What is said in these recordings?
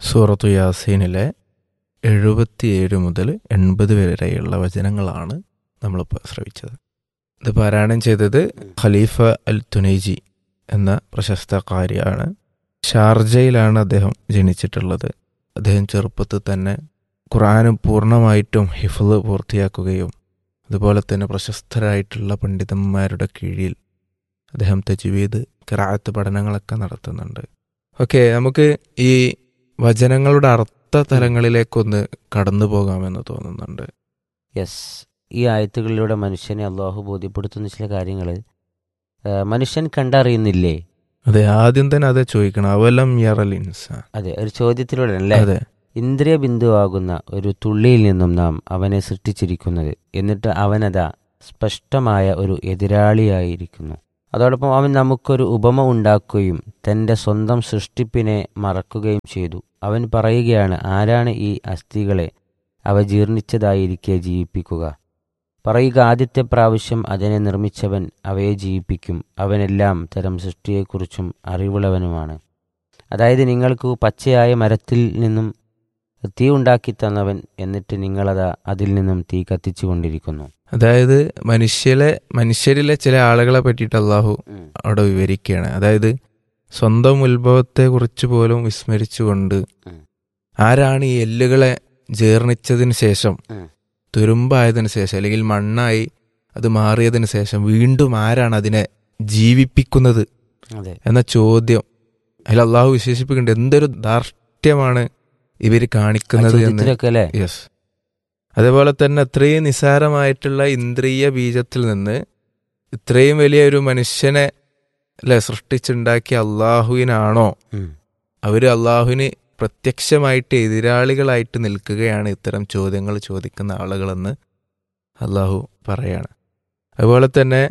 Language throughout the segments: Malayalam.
സൂറത്തു യാസീനിലെ എഴുപത്തിയേഴ് മുതൽ എൺപത് വരെയുള്ള വചനങ്ങളാണ് നമ്മളിപ്പോൾ ശ്രവിച്ചത് ഇത് പാരായണം ചെയ്തത് ഖലീഫ അൽ തുനൈജി എന്ന പ്രശസ്ത കാര്യമാണ് ഷാർജയിലാണ് അദ്ദേഹം ജനിച്ചിട്ടുള്ളത് അദ്ദേഹം ചെറുപ്പത്തിൽ തന്നെ ഖുർആാനും പൂർണ്ണമായിട്ടും ഹിഫ്ള് പൂർത്തിയാക്കുകയും അതുപോലെ തന്നെ പ്രശസ്തരായിട്ടുള്ള പണ്ഡിതന്മാരുടെ കീഴിൽ അദ്ദേഹം തജ്വീദ് കിറാത്ത് പഠനങ്ങളൊക്കെ നടത്തുന്നുണ്ട് ഓക്കെ നമുക്ക് ഈ വചനങ്ങളുടെ അർത്ഥ തലങ്ങളിലേക്കൊന്ന് കടന്നു പോകാമെന്ന് തോന്നുന്നുണ്ട് യെസ് ഈ ആയത്തുകളിലൂടെ മനുഷ്യനെ അള്ളാഹു ബോധ്യപ്പെടുത്തുന്ന ചില കാര്യങ്ങൾ മനുഷ്യൻ കണ്ടറിയുന്നില്ലേ അതെ ആദ്യം തന്നെ അത് ചോദിക്കണം അവലം യറൽ ഇൻസാൻ അതെ ഒരു ചോദ്യത്തിലൂടെ അല്ലേ അതെ ഇന്ദ്രിയ ബിന്ദുവാകുന്ന ഒരു തുള്ളിയിൽ നിന്നും നാം അവനെ സൃഷ്ടിച്ചിരിക്കുന്നത് എന്നിട്ട് അവനതാ സ്പഷ്ടമായ ഒരു എതിരാളിയായിരിക്കുന്നു അതോടൊപ്പം അവൻ നമുക്കൊരു ഉപമ ഉണ്ടാക്കുകയും തൻ്റെ സ്വന്തം സൃഷ്ടിപ്പിനെ മറക്കുകയും ചെയ്തു അവൻ പറയുകയാണ് ആരാണ് ഈ അസ്ഥികളെ അവ ജീർണിച്ചതായിരിക്കെ ജീവിപ്പിക്കുക പറയുക ആദ്യത്തെ പ്രാവശ്യം അതിനെ നിർമ്മിച്ചവൻ അവയെ ജീവിപ്പിക്കും അവനെല്ലാം തരം സൃഷ്ടിയെക്കുറിച്ചും അറിവുള്ളവനുമാണ് അതായത് നിങ്ങൾക്ക് പച്ചയായ മരത്തിൽ നിന്നും തീ ഉണ്ടാക്കി തന്നവൻ എന്നിട്ട് നിങ്ങളത് അതിൽ നിന്നും തീ കത്തിച്ചു കൊണ്ടിരിക്കുന്നു അതായത് മനുഷ്യരെ മനുഷ്യരിലെ ചില ആളുകളെ പറ്റിയിട്ട് അള്ളാഹു അവിടെ വിവരിക്കുകയാണ് അതായത് സ്വന്തം ഉത്ഭവത്തെ കുറിച്ച് പോലും വിസ്മരിച്ചുകൊണ്ട് ഉം. ആരാണ് ഈ എല്ലുകളെ ജീർണിച്ചതിന് ശേഷം ഉം. തുരുമ്പായതിനു ശേഷം അല്ലെങ്കിൽ മണ്ണായി അത് മാറിയതിനു ശേഷം വീണ്ടും ആരാണ് അതിനെ ജീവിപ്പിക്കുന്നത് അതെ എന്ന ചോദ്യം അതിൽ അള്ളാഹു വിശേഷിപ്പിക്കുന്നുണ്ട് എന്തൊരു ധാർഷ്ട്യമാണ് ഇവർ ആ കാണിക്കുന്നത് എന്ന് ചോദ്യത്തിലൊക്കെ അല്ലേ യെസ് അതേപോലെ തന്നെ അത്രയും നിസാരമായിട്ടുള്ള ഇന്ദ്രിയ ബീജത്തിൽ നിന്ന് ഇത്രയും വലിയ ഒരു മനുഷ്യനെ അല്ലെ സൃഷ്ടിച്ചുണ്ടാക്കിയ അള്ളാഹുവിനാണോ ഉം. അവര് അള്ളാഹുവിന് പ്രത്യക്ഷമായിട്ട് എതിരാളികളായിട്ട് നിൽക്കുകയാണ് ഇത്തരം ചോദ്യങ്ങൾ ചോദിക്കുന്ന ആളുകളെന്ന് അള്ളാഹു പറയാണ് അതുപോലെ തന്നെ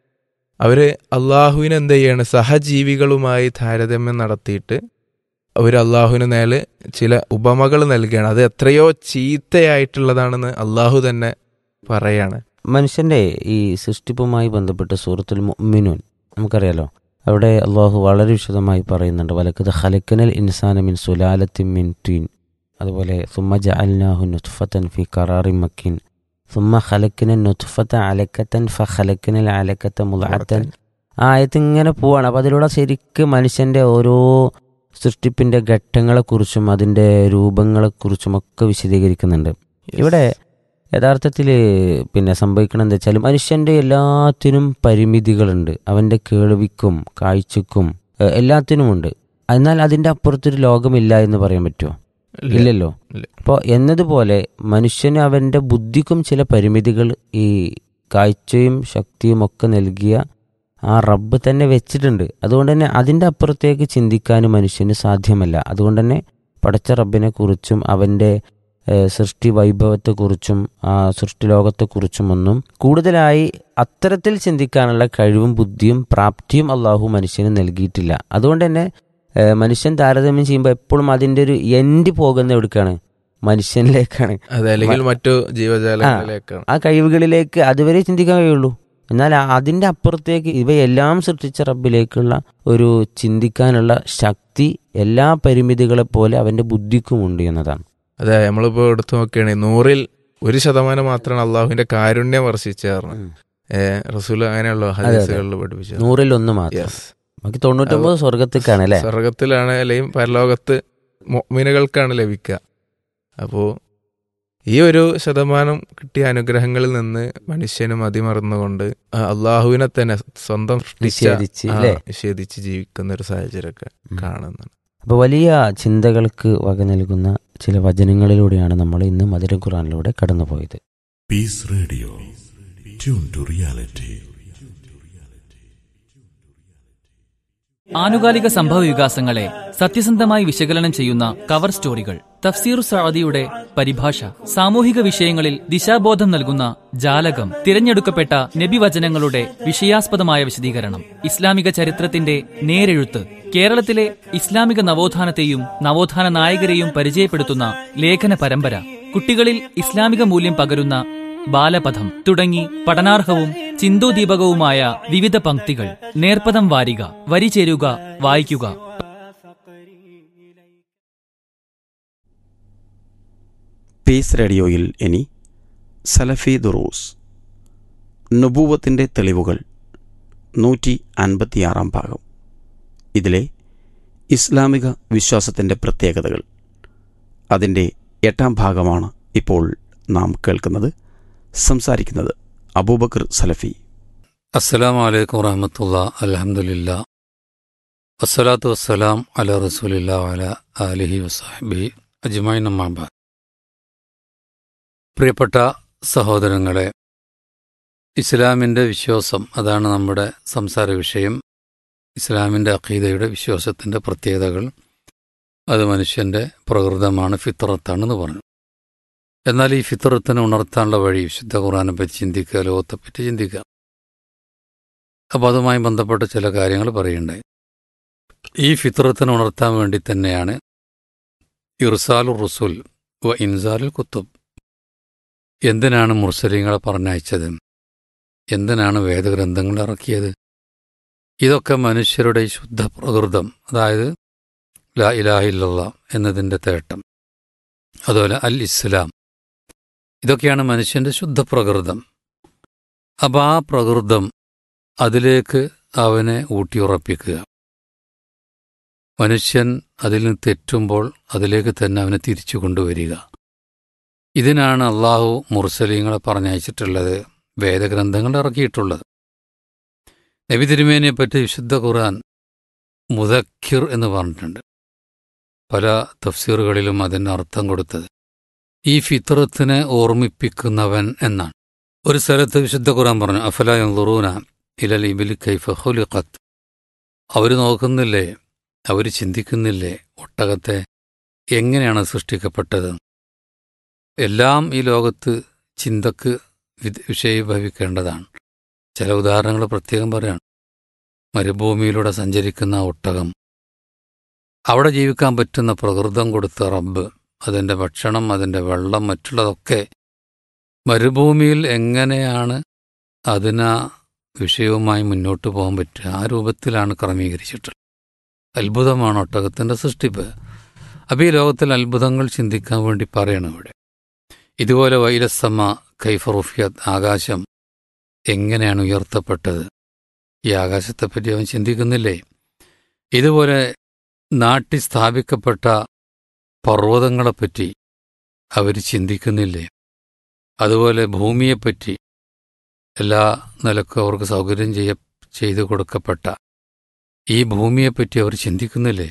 അവര് അള്ളാഹുവിന് എന്ത് ചെയ്യാണ് സഹജീവികളുമായി താരതമ്യം നടത്തിയിട്ട് അവർ അള്ളാഹുവിന് നേരെ ചില ഉപമകൾ നൽകുകയാണ് അത് എത്രയോ ചീത്തയായിട്ടുള്ളതാണെന്ന് അള്ളാഹു തന്നെ പറയാണ് മനുഷ്യന്റെ ഈ സൃഷ്ടിപ്പുമായി ബന്ധപ്പെട്ട് സൂറത്തുൽ മുഅ്മിനൂൻ നമുക്കറിയാലോ അവിടെ അള്ളാഹു വളരെ വിശദമായി പറയുന്നുണ്ട് വലക്കത് ഖലക്കനൽ ഇൻസാന മിൻ സുലാലത്തിൻ മിൻ തീൻ അതുപോലെ സുമ്മ ജഅൽനാഹു നുത്ഫത്തൻ ഫി ഖറാറി മക്കിൻ സുമ്മ ഖലക്കന നുത്ഫത്ത അലക്കത്തൻ ഫ ഖലക്കനൽ അലക്കത്ത മുലഅത്തൻ ആ ആയത്ത് ഇങ്ങനെ പോവാണ് അപ്പോൾ അതിലൂടെ ശരിക്ക് മനുഷ്യന്റെ ഓരോ സൃഷ്ടിപ്പിന്റെ ഘട്ടങ്ങളെക്കുറിച്ചും അതിന്റെ രൂപങ്ങളെക്കുറിച്ചും ഒക്കെ വിശദീകരിക്കുന്നുണ്ട് ഇവിടെ യഥാർത്ഥത്തിൽ പിന്നെ സംഭവിക്കണം എന്താ വെച്ചാൽ മനുഷ്യന്റെ എല്ലാത്തിനും പരിമിതികളുണ്ട് അവന്റെ കേൾവിക്കും കാഴ്ചക്കും ഏഹ്, എല്ലാത്തിനുമുണ്ട് എന്നാൽ അതിന്റെ അപ്പുറത്തൊരു ലോകമില്ല എന്ന് പറയാൻ പറ്റുമോ ഇല്ല. ഇല്ലല്ലോ ഇല്ല. അപ്പോൾ എന്നതുപോലെ മനുഷ്യന് അവന്റെ ബുദ്ധിക്കും ചില പരിമിതികൾ ഈ കാഴ്ചയും ശക്തിയും ഒക്കെ നൽകിയ ആ റബ്ബ് തന്നെ വെച്ചിട്ടുണ്ട് അതുകൊണ്ട് തന്നെ അതിൻ്റെ അപ്പുറത്തേക്ക് ചിന്തിക്കാനും മനുഷ്യന് സാധ്യമല്ല അതുകൊണ്ട് തന്നെ പടച്ച റബ്ബിനെ കുറിച്ചും അവൻ്റെ ഏഹ്, സൃഷ്ടി വൈഭവത്തെക്കുറിച്ചും ആ സൃഷ്ടി ലോകത്തെക്കുറിച്ചും ഒന്നും കൂടുതലായി അത്തരത്തിൽ ചിന്തിക്കാനുള്ള കഴിവും ബുദ്ധിയും പ്രാപ്തിയും അള്ളാഹു മനുഷ്യന് നൽകിയിട്ടില്ല അതുകൊണ്ട് തന്നെ ഏഹ്, മനുഷ്യൻ താരതമ്യം ചെയ്യുമ്പോൾ എപ്പോഴും അതിൻ്റെ ഒരു എൻഡ് പോകുന്ന എവിടേക്കാണ് മനുഷ്യനിലേക്കാണ് അതെ അല്ലെങ്കിൽ മറ്റു ജീവജാലങ്ങളിലേക്കാണ് ആ കഴിവുകളിലേക്ക് അതുവരെ ചിന്തിക്കാൻ കഴിയുള്ളൂ എന്നാൽ ആ- അതിന്റെ അപ്പുറത്തേക്ക് ഇവയെല്ലാം സൃഷ്ടിച്ച റബ്ബിലേക്കുള്ള ഒരു ചിന്തിക്കാനുള്ള ശക്തി എല്ലാ പരിമിതികളെ പോലെ അവന്റെ ബുദ്ധിക്കുമുണ്ട് എന്നതാണ് അതെ നമ്മളിപ്പോ എടുത്തു നോക്കുകയാണെങ്കിൽ നൂറിൽ ഒരു ശതമാനം മാത്രമാണ് അള്ളാഹുവിന്റെ കാരുണ്യം വർഷിച്ചു കാരണം ഏഹ് റസൂൽ അങ്ങനെയുള്ള ഹദീസുകളിൽ പഠിപ്പിച്ചത് നൂറിൽ ഒന്ന് മാത്രം യെസ് ബാക്കി തൊണ്ണൂറ്റൊമ്പത് സ്വർഗത്തേക്കാണ് അല്ലേ സ്വർഗത്തിലാണ് അല്ലെങ്കിൽ പരലോകത്ത് മൊമിനുകൾക്കാണ് ലഭിക്കുക അപ്പോ ഈ ഒരു ശതമാനം കിട്ടിയ അനുഗ്രഹങ്ങളിൽ നിന്ന് മനുഷ്യന് മതിമറന്നുകൊണ്ട് ആ അള്ളാഹുവിനെ തന്നെ സ്വന്തം സൃഷ്ടിച്ച നിഷേധിച്ച് ആ, അല്ലേ നിഷേധിച്ച് ജീവിക്കുന്ന ഒരു സാഹചര്യമൊക്കെ ഉം. കാണുന്നുണ്ട് അപ്പൊ വലിയ ചിന്തകൾക്ക് വക നൽകുന്ന ചില വചനങ്ങളിലൂടെയാണ് നമ്മൾ ഇന്ന് മധുര ഖുറാനിലൂടെ കടന്നുപോയത് Peace Radio. Tune to reality. ആനുകാലിക സംഭവ വികാസങ്ങളെ സത്യസന്ധമായി വിശകലനം ചെയ്യുന്ന കവർ സ്റ്റോറികൾ തഫ്സീർ സഅദിയുടെ പരിഭാഷ സാമൂഹിക വിഷയങ്ങളിൽ ദിശാബോധം നൽകുന്ന ജാലകം തിരഞ്ഞെടുക്കപ്പെട്ട നബിവചനങ്ങളുടെ വിഷയാസ്പദമായ വിശദീകരണം ഇസ്ലാമിക ചരിത്രത്തിന്റെ നേരെഴുത്ത് കേരളത്തിലെ ഇസ്ലാമിക നവോത്ഥാനത്തെയും നവോത്ഥാന നായകരെയും പരിചയപ്പെടുത്തുന്ന ലേഖന പരമ്പര കുട്ടികളിൽ ഇസ്ലാമിക മൂല്യം പകരുന്ന ബാലപഥം തുടങ്ങി പഠനാർഹവും ചിന്തോദീപകവുമായ വിവിധ പംക്തികൾ നേർപ്പദം വാരിക വരി ചേരുക വായിക്കുക പീസ് റേഡിയോയിൽ ഇനി സലഫി ദുറൂസ് നുബൂവത്തിൻ്റെ തെളിവുകൾ നൂറ്റി അൻപത്തിയാറാം ഭാഗം ഇതിലെ ഇസ്ലാമിക വിശ്വാസത്തിൻ്റെ പ്രത്യേകതകൾ അതിൻ്റെ എട്ടാം ഭാഗമാണ് ഇപ്പോൾ നാം കേൾക്കുന്നത് സംസാരിക്കുന്നത് അബൂബക്കർ സലഫി അസ്സലാമു അലൈക്കും വറഹമത്തുള്ള അലഹമുല്ല വസ്സലാത്തു വസ്സലാം അല റസൂലില്ല അല അലിഹി വസാഹിബി അജ്മായി നമ്മാബാദ് പ്രിയപ്പെട്ട സഹോദരങ്ങളെ ഇസ്ലാമിൻ്റെ വിശ്വാസം അതാണ് നമ്മുടെ സംസാര വിഷയം ഇസ്ലാമിൻ്റെ അഖീദയുടെ വിശ്വാസത്തിൻ്റെ പ്രത്യേകതകൾ അത് മനുഷ്യൻ്റെ പ്രകൃതമാണ് ഫിത്രത്താണെന്ന് പറഞ്ഞു എന്നാൽ ഈ ഫിത്രത്തിനെ ഉണർത്താനുള്ള വഴി വിശുദ്ധ ഖുറാനെ പറ്റി ചിന്തിക്കുക ലോകത്തെപ്പറ്റി ചിന്തിക്കുക അപ്പോൾ അതുമായി ബന്ധപ്പെട്ട ചില കാര്യങ്ങൾ പറയുണ്ടായി ഈ ഫിത്രത്തിനെ ഉണർത്താൻ വേണ്ടി തന്നെയാണ് ഇർസാലുർ റുസുൽ വ ഇൻസാലുൽ കുത്തുബ് എന്തിനാണ് മുർസലിങ്ങളെ പറഞ്ഞയച്ചത് എന്തിനാണ് വേദഗ്രന്ഥങ്ങൾ ഇറക്കിയത് ഇതൊക്കെ മനുഷ്യരുടെ ഈ ശുദ്ധ പ്രകൃതം അതായത് ലാ ഇലാഹില്ല എന്നതിൻ്റെ തേട്ടം അതുപോലെ അൽ ഇസ്ലാം ഇതൊക്കെയാണ് മനുഷ്യൻ്റെ ശുദ്ധ പ്രകൃതം അപ്പോൾ ആ പ്രകൃതം അതിലേക്ക് അവനെ ഊട്ടിയുറപ്പിക്കുക മനുഷ്യൻ അതിൽ നിന്ന് തെറ്റുമ്പോൾ അതിലേക്ക് തന്നെ അവനെ തിരിച്ചു കൊണ്ടുവരിക ഇതിനാണ് അള്ളാഹു മുർസലീങ്ങളെ പറഞ്ഞയച്ചിട്ടുള്ളത് വേദഗ്രന്ഥങ്ങൾ ഇറക്കിയിട്ടുള്ളത് നബി തിരുമേനിയെ പറ്റി വിശുദ്ധ ഖുർആൻ മുദക്കിർ എന്ന് പറഞ്ഞിട്ടുണ്ട് പല തഫ്സീറുകളിലും അതിന് അർത്ഥം കൊടുത്തത് ഈ ഫിത്രത്തിനെ ഓർമ്മിപ്പിക്കുന്നവൻ എന്നാണ് ഒരു സ്ഥലത്ത് വിശുദ്ധ ഖുർആൻ പറഞ്ഞു അഫല യൻളുറൂന ഇലൽ ഇബിൽ കൈഫ ഖുലിഖത്ത് അവർ നോക്കുന്നില്ലേ അവർ ചിന്തിക്കുന്നില്ലേ ഒട്ടകത്തെ എങ്ങനെയാണ് സൃഷ്ടിക്കപ്പെട്ടത് എല്ലാം ഈ ലോകത്ത് ചിന്തക്ക് വിധ- വിഷയീഭവിക്കേണ്ടതാണ് ചില ഉദാഹരണങ്ങൾ പ്രത്യേകം പറയാണ് മരുഭൂമിയിലൂടെ സഞ്ചരിക്കുന്ന ആ ഒട്ടകം അവിടെ ജീവിക്കാൻ പറ്റുന്ന പ്രകൃതം കൊടുത്ത റബ്ബ് അതിൻ്റെ ഭക്ഷണം അതിൻ്റെ വെള്ളം മറ്റുള്ളതൊക്കെ മരുഭൂമിയിൽ എങ്ങനെയാണ് അതിനാ വിഷയവുമായി മുന്നോട്ട് പോകാൻ പറ്റുക ആ രൂപത്തിലാണ് ക്രമീകരിച്ചിട്ടുള്ളത് അത്ഭുതമാണ് ഒട്ടകത്തിൻ്റെ സൃഷ്ടിപ്പ് അപ്പോൾ ഈ ലോകത്തിൽ അത്ഭുതങ്ങൾ ചിന്തിക്കാൻ വേണ്ടി പറയണം ഇവിടെ ഇതുപോലെ വൈലസമ്മ കൈഫറുഫിയത് ആകാശം എങ്ങനെയാണ് ഉയർത്തപ്പെട്ടത് ഈ ആകാശത്തെപ്പറ്റി അവൻ ചിന്തിക്കുന്നില്ലേ ഇതുപോലെ നാട്ടി സ്ഥാപിക്കപ്പെട്ട പർവ്വതങ്ങളെപ്പറ്റി അവർ ചിന്തിക്കുന്നില്ലേ അതുപോലെ ഭൂമിയെപ്പറ്റി എല്ലാ നിലക്കും അവർക്ക് സൗകര്യം ചെയ്യ ചെയ്തു കൊടുക്കപ്പെട്ട ഈ ഭൂമിയെപ്പറ്റി അവർ ചിന്തിക്കുന്നില്ലേ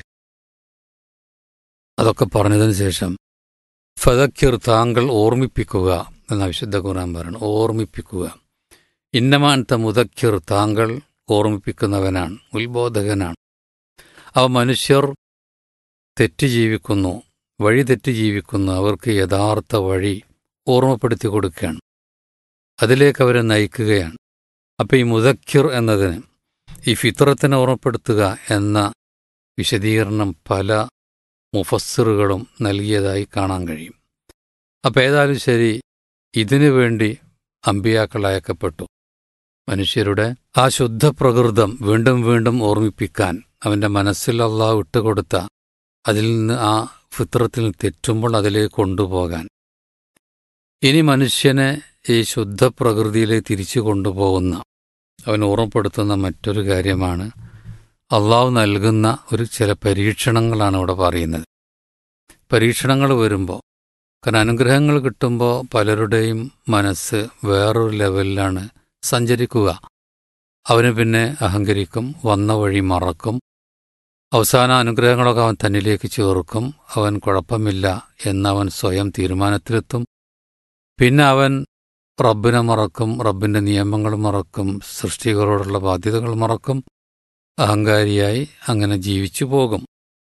അതൊക്കെ പറഞ്ഞതിന് ശേഷം ഫതക്കിർ താങ്കൾ ഓർമ്മിപ്പിക്കുക എന്ന വിശുദ്ധ ഖുർആൻ പറയണം ഓർമ്മിപ്പിക്കുക ഇന്നമാനത്തെ മുതക്കിർ താങ്കൾ ഓർമ്മിപ്പിക്കുന്നവനാണ് ഉത്ബോധകനാണ് അവ മനുഷ്യർ തെറ്റ് ജീവിക്കുന്നു വഴി തെറ്റ് ജീവിക്കുന്നു അവർക്ക് യഥാർത്ഥ വഴി ഓർമ്മപ്പെടുത്തി കൊടുക്കുകയാണ് അതിലേക്ക് അവരെ നയിക്കുകയാണ് അപ്പം ഈ മുതക്കിർ എന്നതിന് ഈ ഫിത്രത്തിനെ ഓർമ്മപ്പെടുത്തുക എന്ന വിശദീകരണം പല മുഫസ്സിറുകളും നൽകിയതായി കാണാൻ കഴിയും അപ്പം ഏതായാലും ശരി ഇതിനു വേണ്ടി അമ്പിയാക്കൾ അയക്കപ്പെട്ടു മനുഷ്യരുടെ ആ ശുദ്ധ പ്രകൃതം വീണ്ടും വീണ്ടും ഓർമ്മിപ്പിക്കാൻ അവൻ്റെ മനസ്സിൽ അള്ളാഹ് വിട്ടുകൊടുത്ത അതിൽ നിന്ന് ആ ഫിത്രത്തിൽ തെറ്റുമ്പോൾ അതിലേക്ക് കൊണ്ടുപോകാൻ ഇനി മനുഷ്യനെ ഈ ശുദ്ധ പ്രകൃതിയിലേക്ക് തിരിച്ചു കൊണ്ടുപോകുന്ന അവൻ ഓർമ്മപ്പെടുത്തുന്ന മറ്റൊരു കാര്യമാണ് അള്ളാഹു നൽകുന്ന ഒരു ചില പരീക്ഷണങ്ങളാണ് ഇവിടെ പറയുന്നത് പരീക്ഷണങ്ങൾ വരുമ്പോൾ കാരണം അനുഗ്രഹങ്ങൾ കിട്ടുമ്പോൾ പലരുടെയും മനസ്സ് വേറൊരു ലെവലിലാണ് സഞ്ചരിക്കുക അവന് പിന്നെ അഹങ്കരിക്കും വന്ന വഴി മറക്കും അവസാന അനുഗ്രഹങ്ങളൊക്കെ അവൻ തന്നിലേക്ക് ചേർക്കും അവൻ കുഴപ്പമില്ല എന്നവൻ സ്വയം തീരുമാനത്തിലെത്തും പിന്നെ അവൻ റബ്ബിനെ മറക്കും റബ്ബിൻ്റെ നിയമങ്ങൾ മറക്കും സൃഷ്ടികളോടുള്ള ബാധ്യതകൾ മറക്കും അഹങ്കാരിയായി അങ്ങനെ ജീവിച്ചു പോകും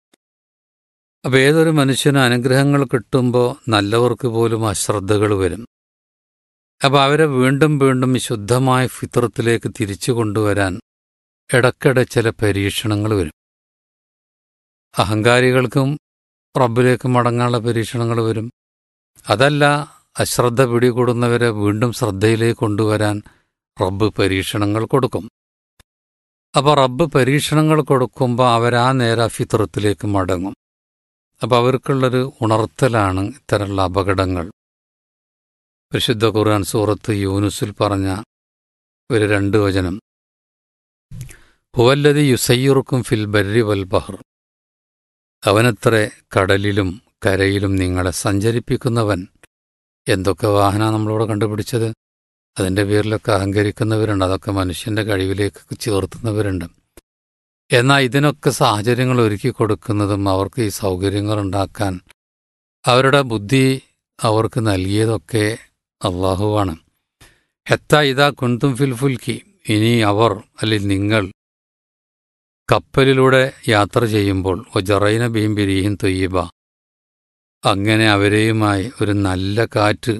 അപ്പോൾ ഏതൊരു മനുഷ്യന് അനുഗ്രഹങ്ങൾ കിട്ടുമ്പോൾ നല്ലവർക്ക് പോലും അശ്രദ്ധകൾ വരും അപ്പോൾ അവരെ വീണ്ടും വീണ്ടും ഈ ശുദ്ധമായ ഫിത്രത്തിലേക്ക് തിരിച്ചു കൊണ്ടുവരാൻ ഇടയ്ക്കിടെ ചില പരീക്ഷണങ്ങൾ വരും അഹങ്കാരികൾക്കും റബ്ബിലേക്ക് മടങ്ങാനുള്ള പരീക്ഷണങ്ങൾ വരും അതല്ല അശ്രദ്ധ പിടികൂടുന്നവരെ വീണ്ടും ശ്രദ്ധയിലേക്ക് കൊണ്ടുവരാൻ റബ്ബ് പരീക്ഷണങ്ങൾ കൊടുക്കും അപ്പോൾ റബ്ബ് പരീക്ഷണങ്ങൾ കൊടുക്കുമ്പോൾ അവരാ നേരെ ഫിത്രത്തിലേക്ക് മടങ്ങും അപ്പോൾ അവർക്കുള്ളൊരു ഉണർത്തലാണ് ഇത്തരമുള്ള അപകടങ്ങൾ പരിശുദ്ധ ഖുർആൻ സൂറത്ത് യൂനുസിൽ പറഞ്ഞ ഒരു രണ്ട് വചനം ഹുവല്ലതി യുസയ്യുറുക്കും ഫിൽ ബർരി വൽ ബഹർ അവനത്രേ കടലിലും കരയിലും നിങ്ങളെ സഞ്ചരിപ്പിക്കുന്നവൻ എന്തൊക്കെ വാഹന നമ്മളിവിടെ കണ്ടുപിടിച്ചത് അതിൻ്റെ പേരിലൊക്കെ അഹങ്കരിക്കുന്നവരുണ്ട് അതൊക്കെ മനുഷ്യൻ്റെ കഴിവിലേക്ക് ചേർത്തുന്നവരുണ്ട് എന്നാൽ ഇതിനൊക്കെ സാഹചര്യങ്ങൾ ഒരുക്കി കൊടുക്കുന്നതും അവർക്ക് ഈ സൗകര്യങ്ങൾ ഉണ്ടാക്കാൻ അവരുടെ ബുദ്ധി അവർക്ക് നൽകിയതൊക്കെ അള്ളാഹുവാണ് ഹെത്ത ഇതാ കുന്തും ഫിൽ ഫുൽക്കി ഇനി അവർ അല്ലെങ്കിൽ നിങ്ങൾ കപ്പലിലൂടെ യാത്ര ചെയ്യുമ്പോൾ ഒജറൈന ബീം ബിരിയും തൊയ്യബ അങ്ങനെ അവരെയുമായി ഒരു നല്ല കാറ്റ്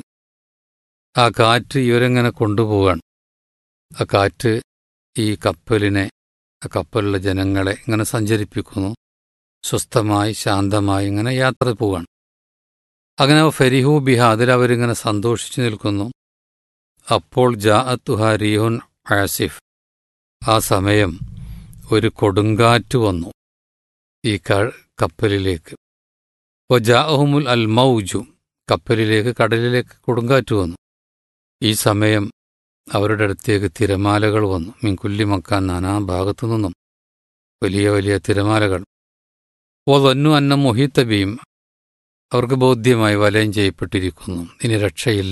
ആ കാറ്റ് ഇവരെങ്ങനെ കൊണ്ടുപോവാണ് ആ കാറ്റ് ഈ കപ്പലിനെ ആ കപ്പലിലുള്ള ജനങ്ങളെ ഇങ്ങനെ സഞ്ചരിപ്പിക്കുന്നു സ്വസ്ഥമായി ശാന്തമായി ഇങ്ങനെ യാത്ര പോവാണ് അങ്ങനെ ഫെരിഹു ബിഹ അതിൽ അവരിങ്ങനെ സന്തോഷിച്ചു നിൽക്കുന്നു അപ്പോൾ ജാഅത്തുഹ റിയോൻ ആസിഫ് ആ സമയം ഒരു കൊടുങ്കാറ്റ് വന്നു ഈ ക- കപ്പലിലേക്ക് ഒ ജാഅഹുമുൽ അൽ മൗജു കപ്പലിലേക്ക് കടലിലേക്ക് കൊടുങ്കാറ്റ് വന്നു ഈ സമയം അവരുടെ അടുത്തേക്ക് തിരമാലകൾ വന്നു മിൻകുല്ലി മക്കാൻ നാനാ ഭാഗത്തു നിന്നും വലിയ വലിയ തിരമാലകൾ ഓ തൊന്നു അന്ന മൊഹീത്തബിയും അവർക്ക് ബോധ്യമായി വലയം ചെയ്യപ്പെട്ടിരിക്കുന്നു ഇനി രക്ഷയില്ല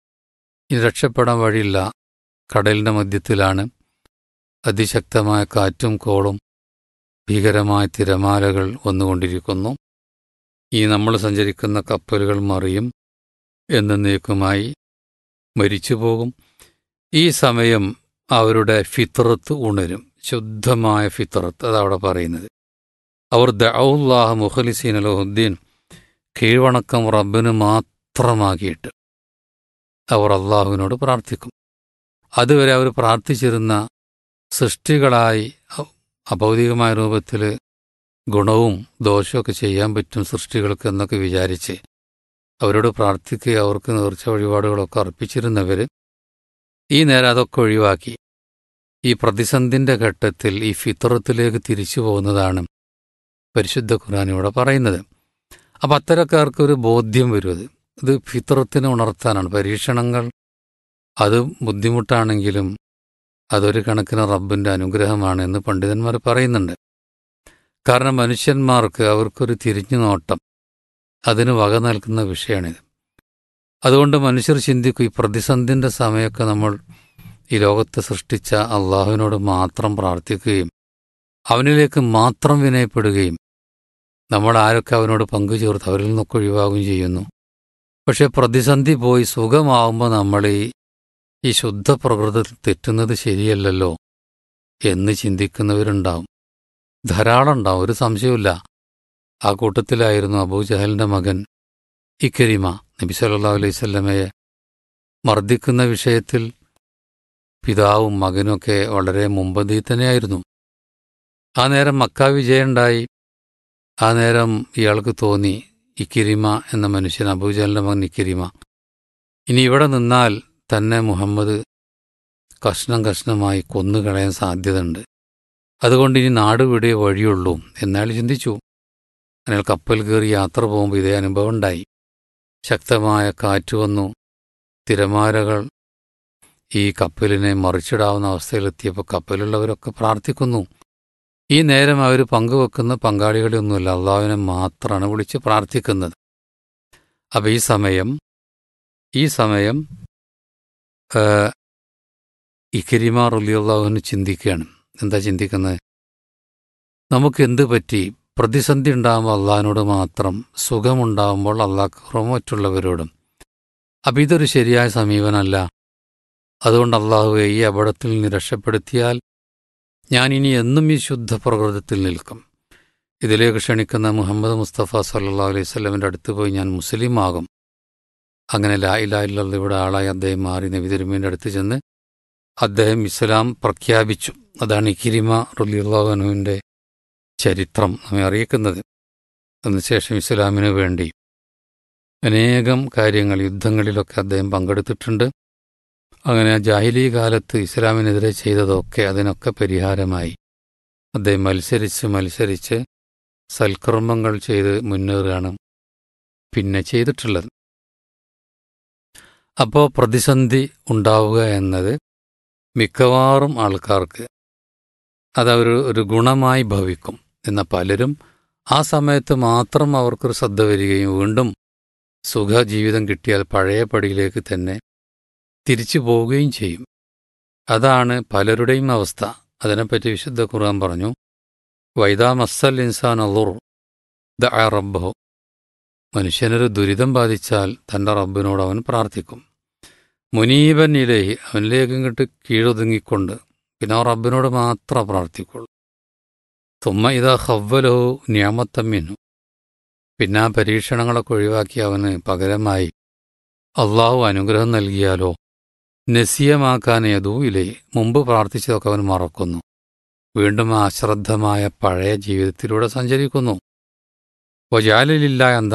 ഇനി രക്ഷപ്പെടാൻ വഴിയില്ല കടലിന്റെ മധ്യത്തിലാണ് അതിശക്തമായ കാറ്റും കോളും ഭീകരമായ തിരമാലകൾ വന്നുകൊണ്ടിരിക്കുന്നു ഈ നമ്മൾ സഞ്ചരിക്കുന്ന കപ്പലുകൾ മറിയും എന്നേക്കുമായി മരിച്ചുപോകും ഈ സമയം അവരുടെ ഫിത്രത്ത് ഉണരും ശുദ്ധമായ ഫിത്രത്ത് അതവിടെ പറയുന്നത് അവർ ദൗല്ലാഹ മുഖലിസീൻ അലഹുദ്ദീൻ കീഴ്വണക്കം റബ്ബിന് മാത്രമാക്കിയിട്ട് അവർ അള്ളാഹുവിനോട് പ്രാർത്ഥിക്കും അതുവരെ അവർ പ്രാർത്ഥിച്ചിരുന്ന സൃഷ്ടികളായി അ- അഭൗതികമായ രൂപത്തിൽ ഗുണവും ദോഷമൊക്കെ ചെയ്യാൻ പറ്റും സൃഷ്ടികൾക്ക് എന്നൊക്കെ വിചാരിച്ച് അവരോട് പ്രാർത്ഥിക്കുക അവർക്ക് നേർച്ച വഴിപാടുകളൊക്കെ അർപ്പിച്ചിരുന്നവർ ഈ നേരം അതൊക്കെ ഒഴിവാക്കി ഈ പ്രതിസന്ധിന്റെ ഘട്ടത്തിൽ ഈ ഫിത്രത്തിലേക്ക് തിരിച്ചു പോകുന്നതാണ് പരിശുദ്ധ ഖുർആൻ ഇവിടെ പറയുന്നത് അപ്പം അത്തരക്കാർക്ക് ഒരു ബോധ്യം വരും അത് ഇത് ഫിത്രത്തിനെ ഉണർത്താനാണ് പരീക്ഷണങ്ങൾ അത് ബുദ്ധിമുട്ടാണെങ്കിലും അതൊരു കണക്കിന് റബ്ബിന്റെ അനുഗ്രഹമാണ് എന്ന് പണ്ഡിതന്മാർ പറയുന്നുണ്ട് കാരണം മനുഷ്യന്മാർക്ക് അവർക്കൊരു തിരിഞ്ഞു നോട്ടം അതിന് വക നൽകുന്ന വിഷയമാണിത് അതുകൊണ്ട് മനുഷ്യർ ചിന്തിക്കും ഈ പ്രതിസന്ധിന്റെ സമയമൊക്കെ നമ്മൾ ഈ ലോകത്തെ സൃഷ്ടിച്ച അള്ളാഹുവിനോട് മാത്രം പ്രാർത്ഥിക്കുകയും അവനിലേക്ക് മാത്രം വിനയപ്പെടുകയും നമ്മൾ ആരൊക്കെ അവനോട് പങ്കുചേർത്ത് അവരിൽ നിന്നൊക്കെ ഒഴിവാകുകയും ചെയ്യുന്നു പക്ഷെ പ്രതിസന്ധി പോയി സുഖമാവുമ്പോൾ നമ്മൾ ഈ ഈ ശുദ്ധ പ്രകൃതത്തിൽ തെറ്റുന്നത് ശരിയല്ലല്ലോ എന്ന് ചിന്തിക്കുന്നവരുണ്ടാവും ധാരാളം ഉണ്ടാവും ഒരു സംശയവുമില്ല ആ കൂട്ടത്തിലായിരുന്നു അബൂജഹലിന്റെ മകൻ ഇക്കരിമ നബി സല്ലല്ലാഹു അലൈഹി സ്വല്ലമയെ മർദ്ദിക്കുന്ന വിഷയത്തിൽ പിതാവും മകനുമൊക്കെ വളരെ മുമ്പന്തി തന്നെയായിരുന്നു ആ നേരം മക്ക വിജയമുണ്ടായി ആ നേരം ഇയാൾക്ക് തോന്നി ഇക്കിരിമ എന്ന മനുഷ്യൻ അബൂജഹലിന്റെ മകൻ ഇക്കിരിമ ഇനി ഇവിടെ നിന്നാൽ തന്നെ മുഹമ്മദ് കഷ്ണം കഷ്ണമായി കൊന്നുകളയാൻ സാധ്യതയുണ്ട് അതുകൊണ്ട് ഇനി നാട് വിടേ വഴിയുള്ളൂ എന്നയാൾ ചിന്തിച്ചു അയാൾ കപ്പൽ കയറി യാത്ര പോകുമ്പോൾ ഇതേ അനുഭവം ഉണ്ടായി ശക്തമായ കാറ്റ് വന്നു തിരമാലകൾ ഈ കപ്പലിനെ മറിച്ചിടാവുന്ന അവസ്ഥയിലെത്തിയപ്പോൾ കപ്പലുള്ളവരൊക്കെ പ്രാർത്ഥിക്കുന്നു ഈ നേരം അവർ പങ്കുവെക്കുന്ന പങ്കാളികളെയൊന്നുമില്ല അള്ളാഹുവിനെ മാത്രമാണ് വിളിച്ച് പ്രാർത്ഥിക്കുന്നത് അപ്പം ഈ സമയം ഈ സമയം ഈ കരിമാ റലിയുള്ളവന് ചിന്തിക്കുകയാണ് എന്താ ചിന്തിക്കുന്നത് നമുക്ക് എന്ത് പറ്റി പ്രതിസന്ധി ഉണ്ടാകുമ്പോൾ അള്ളാഹിനോട് മാത്രം സുഖമുണ്ടാകുമ്പോൾ അള്ളാഹ്റോ മറ്റുള്ളവരോടും അപ്പം ഇതൊരു ശരിയായ സമീപനമല്ല അതുകൊണ്ട് അള്ളാഹുവെ ഈ അപകടത്തിൽ നിന്ന് രക്ഷപ്പെടുത്തിയാൽ ഞാൻ ഇനി എന്നും ഈ ശുദ്ധ പ്രകൃതത്തിൽ നിൽക്കും ഇതിലേക്ക് ക്ഷണിക്കുന്ന മുഹമ്മദ് മുസ്തഫ സല്ലാ അലൈഹി സ്വലമിൻ്റെ അടുത്ത് പോയി ഞാൻ മുസ്ലിം ആകും അങ്ങനെ ലാ ഇലാ ഇല്ലല്ലാഹ് ഇവിടെ ആളായി അദ്ദേഹം മാറി നബി തിരുമീൻ്റെ അടുത്ത് ചെന്ന് അദ്ദേഹം ഇസ്ലാം പ്രഖ്യാപിച്ചു അതാണ് ഇക്കിരിമ റുലിയുള്ളവനുവിൻ്റെ ചരിത്രം നമ്മെ അറിയിക്കുന്നത് അതിനുശേഷം ഇസ്ലാമിന് വേണ്ടി അനേകം കാര്യങ്ങൾ യുദ്ധങ്ങളിലൊക്കെ അദ്ദേഹം പങ്കെടുത്തിട്ടുണ്ട് അങ്ങനെ ജാഹിലി കാലത്ത് ഇസ്ലാമിനെതിരെ ചെയ്തതൊക്കെ അതിനൊക്കെ പരിഹാരമായി അദ്ദേഹം മത്സരിച്ച് മത്സരിച്ച് സൽക്കർമ്മങ്ങൾ ചെയ്ത് മുന്നേറുകയാണ് പിന്നെ ചെയ്തിട്ടുള്ളത് അപ്പോൾ പ്രതിസന്ധി ഉണ്ടാവുക എന്നത് മിക്കവാറും ആൾക്കാർക്ക് അതവർ ഒരു ഗുണമായി ഭവിക്കും എന്ന പലരും ആ സമയത്ത് മാത്രം അവർക്കൊരു ശ്രദ്ധ വരികയും വീണ്ടും സുഖജീവിതം കിട്ടിയാൽ പഴയ പടിയിലേക്ക് തന്നെ തിരിച്ചു പോവുകയും ചെയ്യും അതാണ് പലരുടെയും അവസ്ഥ അതിനെപ്പറ്റി വിശുദ്ധ ഖുർആൻ പറഞ്ഞു വൈദാ മസ്സൽ ഇൻസാൻ അളുർ ദ റബ്ബഹു മനുഷ്യനൊരു ദുരിതം ബാധിച്ചാൽ തൻ്റെ റബ്ബിനോട് അവൻ പ്രാർത്ഥിക്കും മുനീബൻ ഇലേഹി അവനിലേക്ക് ഇങ്ങോട്ട് കീഴൊതുങ്ങിക്കൊണ്ട് പിന്നെ ആ റബ്ബിനോട് മാത്രം പ്രാർത്ഥിക്കുള്ളൂ തുമ്മ ഇതാ ഹവ്വലഹു നിയമത്തമ്മിനു പിന്നെ ആ പരീക്ഷണങ്ങളൊക്കെ ഒഴിവാക്കി അവന് പകരമായി അള്ളാഹു അനുഗ്രഹം നൽകിയാലോ നസീയമാക്കാൻ ഏതോ ഇല്ലേ മുമ്പ് പ്രാർത്ഥിച്ചതൊക്കെ അവൻ മറക്കുന്നു വീണ്ടും ആ അശ്രദ്ധമായ പഴയ ജീവിതത്തിലൂടെ സഞ്ചരിക്കുന്നു വജാലിലില്ല എന്താ